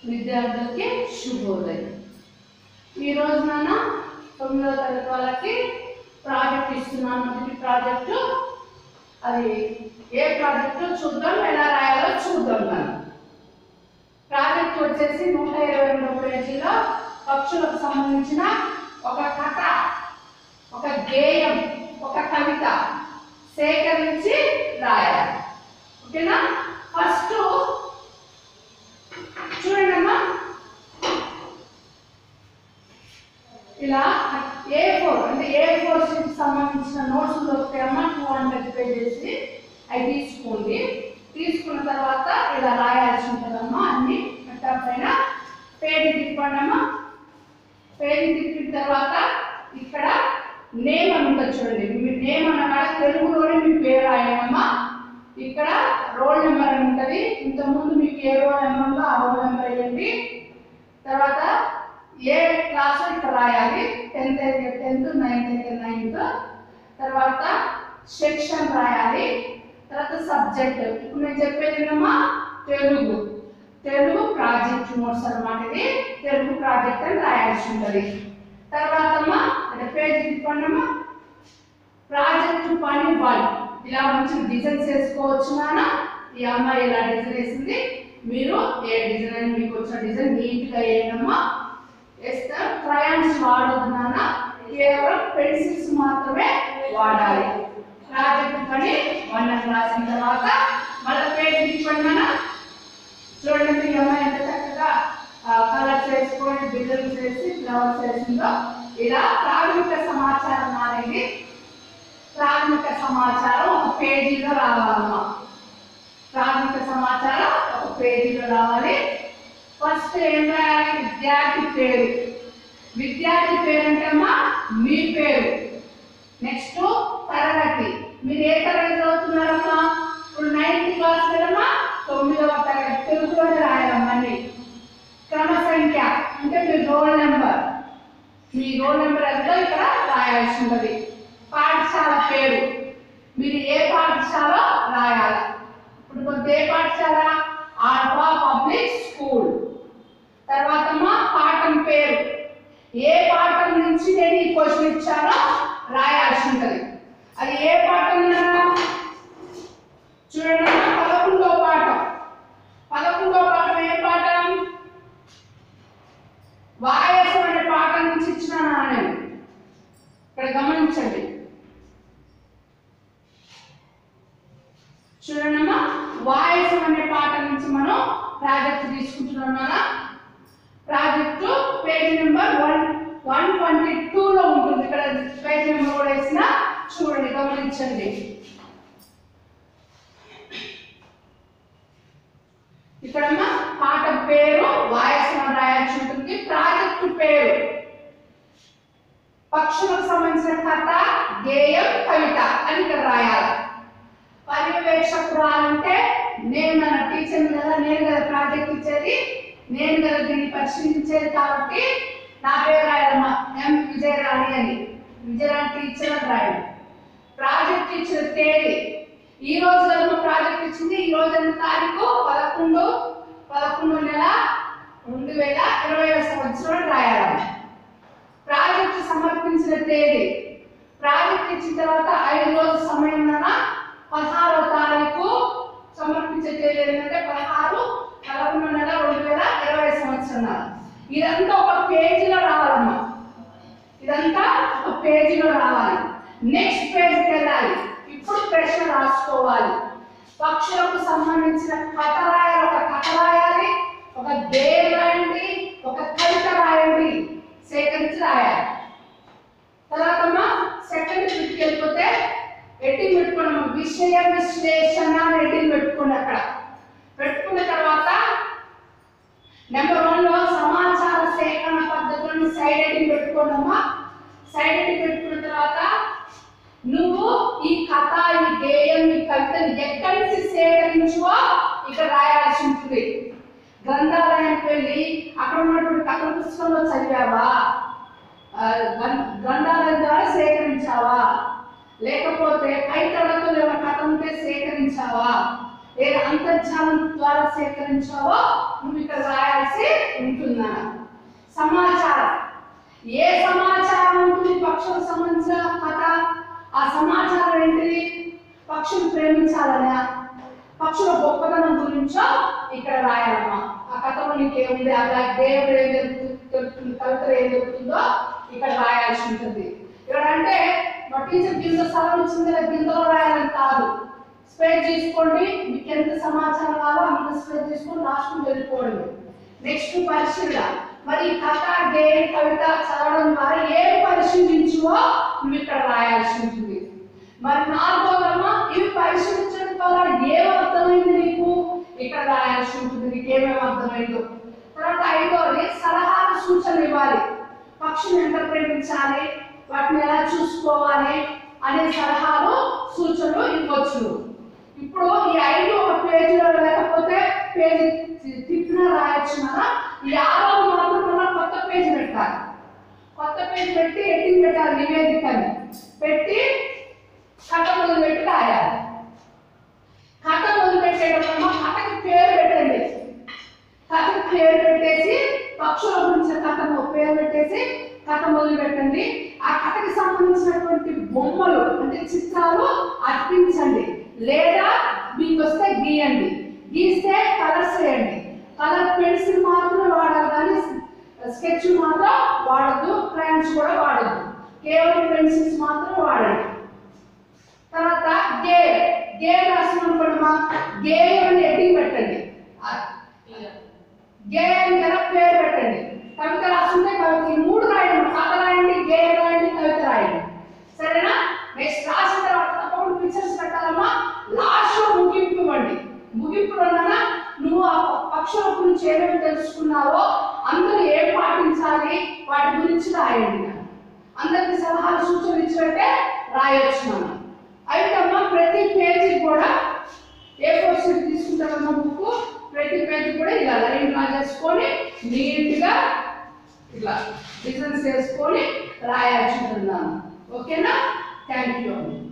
విద్యార్థులకి శుభోదయం ఈ రోజు నాన్న తొమ్మిదవ తరగతి వాళ్ళకి ప్రాజెక్ట్ ఇస్తున్నాను మొదటి ప్రాజెక్టు అది ఏ ప్రాజెక్టు చూద్దాం ఎలా రాయాలో చూద్దాం మనం ప్రాజెక్ట్ వచ్చేసి నూట ఇరవై రెండవ పేజీలో పక్షులకు సంబంధించిన ఒక కథ ఒక గేయం ఒక కవిత సేకరించి రాయాలి ఓకేనా ఫస్ట్ చూడండి అమ్మా ఇలా ఏ ఫోర్ అంటే ఏ ఫోర్ షీట్ సంబంధించిన నోట్స్ దొరుకుతాయమ్మా టూ హండ్రెడ్ పేజెస్ అవి తీసుకోండి తీసుకున్న తర్వాత ఇలా రాయాల్సి ఉంటుందమ్మా అన్ని అట్లా పైన పేజీ తిప్పండి అమ్మా పేజీ తిప్పిన తర్వాత ఇక్కడ నేమ్ అని ఉంటుంది చూడండి మీ నేమ్ అనగా తెలుగులోనే మీ పేరు రాయమ్మా ఇక్కడ రోల్ నెంబర్ అని ఉంటుంది ఇంతకుముందు మీకు ఏ రోల్ నెంబర్ ఉందో ఆ రోల్ నెంబర్ వేయండి తర్వాత ఏ క్లాస్ ఇక్కడ రాయాలి టెన్త్ అయితే టెన్త్ నైన్త్ అయితే నైన్త్ తర్వాత సెక్షన్ రాయాలి తర్వాత సబ్జెక్ట్ ఇప్పుడు నేను చెప్పేది ఏంటమ్మా తెలుగు తెలుగు ప్రాజెక్ట్ నోట్స్ అన్నమాట ఇది తెలుగు ప్రాజెక్ట్ అని రాయాల్సి ఉంటుంది తర్వాత అమ్మా అంటే పేజ్ తిప్పండి అమ్మా ప్రాజెక్ట్ పని వన్ ఇలా మంచి డిజైన్స్ వేసుకోవచ్చు నాన్న ఈ అమ్మాయి ఇలా డిజైన్ వేసింది మీరు ఏ డిజైన్ మీకు వచ్చిన డిజైన్ నీట్గా వేయడమ్మా వేస్తే క్రయాన్స్ వాడొద్దు నాన్న కేవలం పెన్సిల్స్ మాత్రమే వాడాలి ప్రాజెక్ట్ పని వన్ అని రాసిన తర్వాత మళ్ళీ పేజ్ తిప్పండి నాన్న చూడండి మీ అమ్మాయి ఎంత చక్కగా కలర్స్ వేసుకొని డిజైన్స్ వేసి ఫ్లవర్స్ వేసిందో ఇలా ప్రాథమిక సమాచారం అనేది ప్రాథమిక సమాచారం ఒక పేజీలో రావాలమ్మా ప్రాథమిక సమాచారం ఒక పేజీలో రావాలి ఫస్ట్ ఏం రాయాలి విద్యార్థి పేరు విద్యార్థి పేరు అంటే అమ్మా మీ పేరు నెక్స్ట్ తరగతి మీరు ఏ తరగతి చదువుతున్నారమ్మా ఇప్పుడు నైన్త్ క్లాస్ కదమ్మా తొమ్మిదవ తరగతి తెలుగులోనే రాయాలమ్మా అన్ని క్రమ సంఖ్య అంటే మీ రోల్ నెంబర్ మీ రోల్ నెంబర్ ఎంతో ఇక్కడ రాయాల్సి ఉంటుంది పాఠశాల పేరు మీరు ఏ పాఠశాల రాయాలి ఇప్పుడు కొంత ఏ పాఠశాల ఆల్ఫా పబ్లిక్ స్కూల్ తర్వాత మా పాఠం పేరు ఏ పాఠం నుంచి నేను ఈ క్వశ్చన్ ఇచ్చానో రాయాల్సి ఉంటుంది అది ఏ పాఠం అన్నా? చూడండి అమ్మా, పదకొండో పాఠం పదకొండో పాఠం ఏ పాఠం వాయసం అనే పాఠం నుంచి ఇచ్చిన నేను ఇక్కడ గమనించండి చూడండమ్మా వాయసం అనే పాఠం నుంచి మనం ప్రాజెక్ట్ తీసుకుంటున్నాం కదా project page number one one twenty టూలో ఉంటుంది ఇక్కడ పేజ్ నెంబర్ కూడా వేసిన చూడండి గమనించండి ఇక్కడమ్మా పాట పేరు వాయసం రాయాల్సి ఉంటుంది ప్రాజెక్టు పేరు పక్షులకు సంబంధించిన కథ గేయం కవిత అని ఇక్కడ రాయాలి పర్యవేక్షకురాలంటే నేను మన టీచర్ కదా నేను కదా ప్రాజెక్ట్ ఇచ్చేది నేను కదా దీన్ని పరిశీలించేది కాబట్టి నా పేరు రాయాలమ్మా ఎం విజయరాణి అని విజయరాణి టీచర్ అని రాయాలి ప్రాజెక్ట్ ఇచ్చిన తేదీ ఈ రోజు కనుక ప్రాజెక్ట్ ఇచ్చింది ఈ రోజు ఎంత తారీఖు పదకొండు పదకొండు నెల రెండు వేల ఇరవై సంవత్సరం రాయాలి ప్రాజెక్ట్ సమర్పించిన తేదీ ప్రాజెక్ట్ ఇచ్చిన తర్వాత ఐదు రోజుల సమయం ఉన్న పదహారో తారీఖు సమర్పించే తేదీ ఏంటంటే పదహారు పదకొండు నెల రెండు వేల ఇరవై సంవత్సరం ఇదంతా ఒక పేజీలో రావాలమ్మా ఇదంతా ఒక పేజీలో రావాలి నెక్స్ట్ పేజ్కి వెళ్ళాలి ఇప్పుడు ప్రశ్న రాసుకోవాలి పక్షులకు సంబంధించిన కథ రాయాలి ఒక కథ రాయాలి ఒక గేమ్ రాయండి ఒక కవిత రాయండి సేకరించి రాయాలి తర్వాత సెకండ్ బిట్కి వెళ్ళిపోతే ఎడ్డింగ్ పెట్టుకున్నాము విషయ విశ్లేషణ అని ఎడ్డింగ్ పెట్టుకోండి అక్కడ పెట్టుకున్న తర్వాత నెంబర్ వన్ లో సమాచార సేకరణ పద్ధతులను సైడ్ ఎడ్డింగ్ పెట్టుకోండమ్మా సైడ్ ఎడ్డింగ్ పెట్టుకున్న తర్వాత నువ్వు ఈ కథ ఈ గేయం ఈ కవితను ఎక్కడి నుంచి సేకరించువో ఇక్కడ రాయాల్సి ఉంటుంది గ్రంథాలయానికి వెళ్ళి అక్కడ ఉన్నటువంటి కథల పుస్తకంలో చదివావా ఆ, గ్రం- గ్రంథాలయం ద్వారా సేకరించావా లేకపోతే పై తరగతులు ఏమైనా కథ ఉంటే సేకరించావా లేదా అంతర్జాలం ద్వారా సేకరించావో నువ్వు ఇక్కడ రాయాల్సి ఉంటుందన్న సమాచారం ఏ సమాచారం ఉంటుంది పక్షులకు సంబంధించిన కథ ఆ సమాచారం ఏంటిది పక్షులు ప్రేమించాలనా పక్షుల గొప్పతనం గురించో ఇక్కడ రాయాలమ్మా ఆ కథలో నీకు ఏముంది అలా దేవుడు ఏం జరుగుతుంది తెలుస్తుంది కవితలో ఏం జరుగుతుందో ఇక్కడ రాయాల్సి ఉంటుంది ఇక్కడ అంటే మా టీచర్ కింద స్థలం ఇచ్చింది కదా కిందలో రాయాలని కాదు స్పేస్ తీసుకోండి మీకు ఎంత సమాచారం కావాలో అంత స్పేస్ తీసుకొని రాసుకుని వెళ్ళిపోండి నెక్స్ట్ పరిశీలన మరి ఈ కథ గేయం కవిత చదవడం ద్వారా ఏం పరిశీలించువో నువ్వు ఇక్కడ రాయాల్సి ఉంటుంది మరి నాలుగోదమ్మా ఇవి పరిశీలించడం ద్వారా ఏం అర్థమైంది నీకు ఇక్కడ రాయాల్సి ఉంటుంది నీకు ఏమేమి అర్థమైందో తర్వాత ఐదోది సలహాలు సూచనలు ఇవ్వాలి పక్షిని ఎంత ప్రేమించాలి వాటిని ఎలా చూసుకోవాలి అనే సలహాలు సూచనలు ఇవ్వచ్చు ఇప్పుడు ఈ ఐదు ఒక పేజీలో లేకపోతే పేజీ తి- తిప్పినా రాయొచ్చు కదా ఈ ఆరో మాత్రం మనం కొత్త పేజీ పెట్టాలి కొత్త పేజీ పెట్టి ఎట్టింగ్ పెట్టాలి నివేదికని పెట్టి కథ మొదలు పెట్టి రాయాలి కథ మొదలు పెట్టేటప్పుడు కథకి పేరు పెట్టండి కథకి పేరు పెట్టేసి పక్షుల గురించిన కథను పేరు పెట్టేసి కథ మొదలు పెట్టండి ఆ కథకి సంబంధించినటువంటి బొమ్మలు అంటే చిత్రాలు అర్పించండి లేదా మీకు వస్తే గీయండి గీస్తే కలర్స్ వేయండి కలర్ పెన్సిల్ మాత్రం వాడాలి కానీ స్కెచ్ మాత్రం వాడద్దు క్రయాన్స్ కూడా వాడద్దు కేవలం పెన్సిల్స్ మాత్రం వాడండి తర్వాత గే గే రాసినప్పుడు మా గే అని ఎడ్డింగ్ పెట్టండి ఆ గే అని గల పేరు పెట్టండి కవిత రాస్తుంటే కవిత ఈ మూడు రాయండి కథ రాయండి గే రాయండి కవిత రాయండి సరేనా నెక్స్ట్ రాసిన తర్వాత తప్పకుండా పిక్చర్స్ పెట్టాలమ్మా లాస్ట్ లో ముగింపు ఇవ్వండి ముగింపులోనా నువ్వు ఆ పక్షుల గురించి ఏమేమి తెలుసుకున్నావో అందరూ ఏం పాటించాలి వాటి గురించి రాయండి అందరికి సలహాలు సూచనలు ఇచ్చినట్టే రాయొచ్చు మనం అయితే అమ్మ ప్రతి పేజీ కూడా ఏ ఫోర్ షీట్ తీసుకుంటామన్న బుక్ ప్రతి పేజీ కూడా ఇలా లైన్ డ్రా చేసుకొని నీట్గా ఇట్లా డిజైన్స్ చేసుకొని రాయాల్సి ఉంటున్నాను ఓకేనా థ్యాంక్ యూ